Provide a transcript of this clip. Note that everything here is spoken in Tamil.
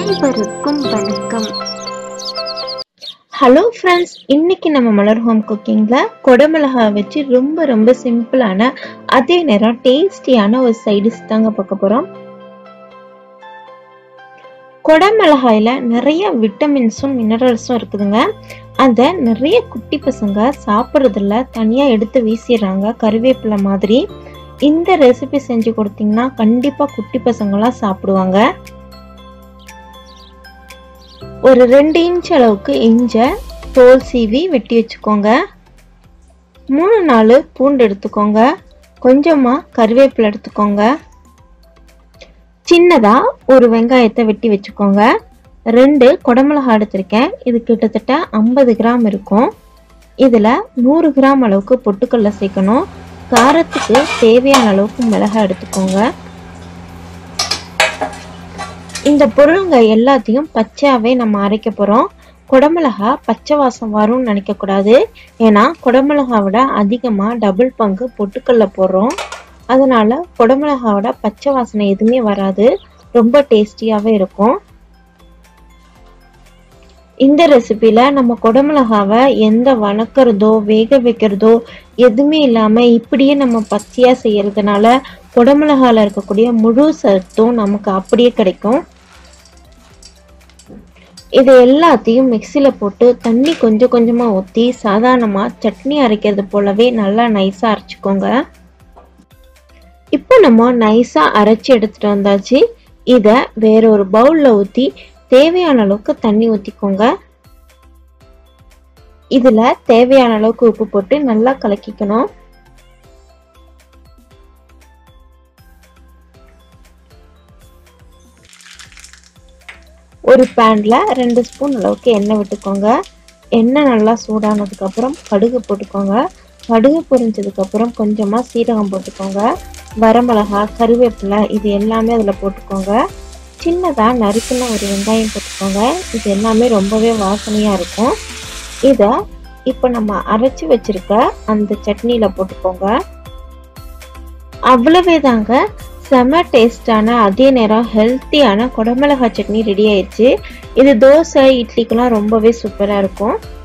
அனைவருக்கும் வணக்கம் ஹலோ ஃப்ரெண்ட்ஸ் இன்னைக்கு நம்ம மலர் ஹோம் குக்கிங்ல கொடமிளகா வச்சு ரொம்ப ரொம்ப சிம்பிளான அதே நேரம் டேஸ்டியான ஒரு சைடிஷ் தாங்க பார்க்க போறோம் கொடமிளகாயில நிறைய விட்டமின்ஸும் மினரல்ஸும் இருக்குதுங்க அதை நிறைய குட்டி பசங்க சாப்பிட்றதுல தனியா எடுத்து வீசிடுறாங்க கருவேப்பிலை மாதிரி இந்த ரெசிபி செஞ்சு கொடுத்தீங்கன்னா கண்டிப்பா குட்டி பசங்களாம் சாப்பிடுவாங்க ஒரு ரெண்டு இன்ச் அளவுக்கு இஞ்ச தோல் சீவி வெட்டி வச்சுக்கோங்க மூணு நாலு பூண்டு எடுத்துக்கோங்க கொஞ்சமா கருவேப்பிலை எடுத்துக்கோங்க சின்னதா ஒரு வெங்காயத்தை வெட்டி வச்சுக்கோங்க ரெண்டு குடமிளகா எடுத்திருக்கேன் இது கிட்டத்தட்ட ஐம்பது கிராம் இருக்கும் இதுல நூறு கிராம் அளவுக்கு பொட்டுக்கல்ல சேர்க்கணும் காரத்துக்கு தேவையான அளவுக்கு மிளகாய் எடுத்துக்கோங்க இந்த பொருளுங்க எல்லாத்தையும் பச்சையாவே நம்ம அரைக்க போறோம் குடமிளகா பச்சை வாசம் வரும்னு நினைக்க கூடாது ஏன்னா குடமிளகாவோட அதிகமா டபுள் பங்கு பொட்டுக்கல்ல போடுறோம் அதனால குடமிளகாவோட பச்சை வாசனை எதுவுமே வராது ரொம்ப டேஸ்டியாவே இருக்கும் இந்த ரெசிபில நம்ம குடமிளகாவை எந்த வணக்கிறதோ வேக வைக்கிறதோ எதுவுமே இல்லாம இப்படியே நம்ம பச்சையா செய்யறதுனால குடமிளகால இருக்கக்கூடிய முழு சத்தும் நமக்கு அப்படியே கிடைக்கும் இது எல்லாத்தையும் மிக்சியில போட்டு தண்ணி கொஞ்சம் கொஞ்சமா ஊத்தி சாதாரணமா சட்னி அரைக்கிறது போலவே நல்லா நைஸா அரைச்சுக்கோங்க இப்போ நம்ம நைஸா அரைச்சு எடுத்துட்டு வந்தாச்சு இத வேற ஒரு பவுல்ல ஊத்தி தேவையான அளவுக்கு தண்ணி ஊத்திக்கோங்க இதுல தேவையான அளவுக்கு உப்பு போட்டு நல்லா கலக்கிக்கணும் ஒரு பேன்ல ரெண்டு ஸ்பூன் அளவுக்கு எண்ணெய் விட்டுக்கோங்க எண்ணெய் நல்லா சூடானதுக்கு அப்புறம் கடுகு போட்டுக்கோங்க கடுகு பொரிஞ்சதுக்கு அப்புறம் கொஞ்சமா சீரகம் போட்டுக்கோங்க வரமிளகா கருவேப்பிலை இது எல்லாமே அதுல போட்டுக்கோங்க சின்னதா நறுக்குன ஒரு வெங்காயம் போட்டுக்கோங்க இது எல்லாமே ரொம்பவே வாசனையா இருக்கும் இத இப்போ நம்ம அரைச்சு வச்சிருக்க அந்த சட்னியில போட்டுக்கோங்க அவ்வளவே தாங்க செம டேஸ்டான அதே நேரம் ஹெல்த்தியான குடமிளகா சட்னி ரெடி ஆயிடுச்சு இது தோசை இட்லிக்கெல்லாம் ரொம்பவே சூப்பராக இருக்கும்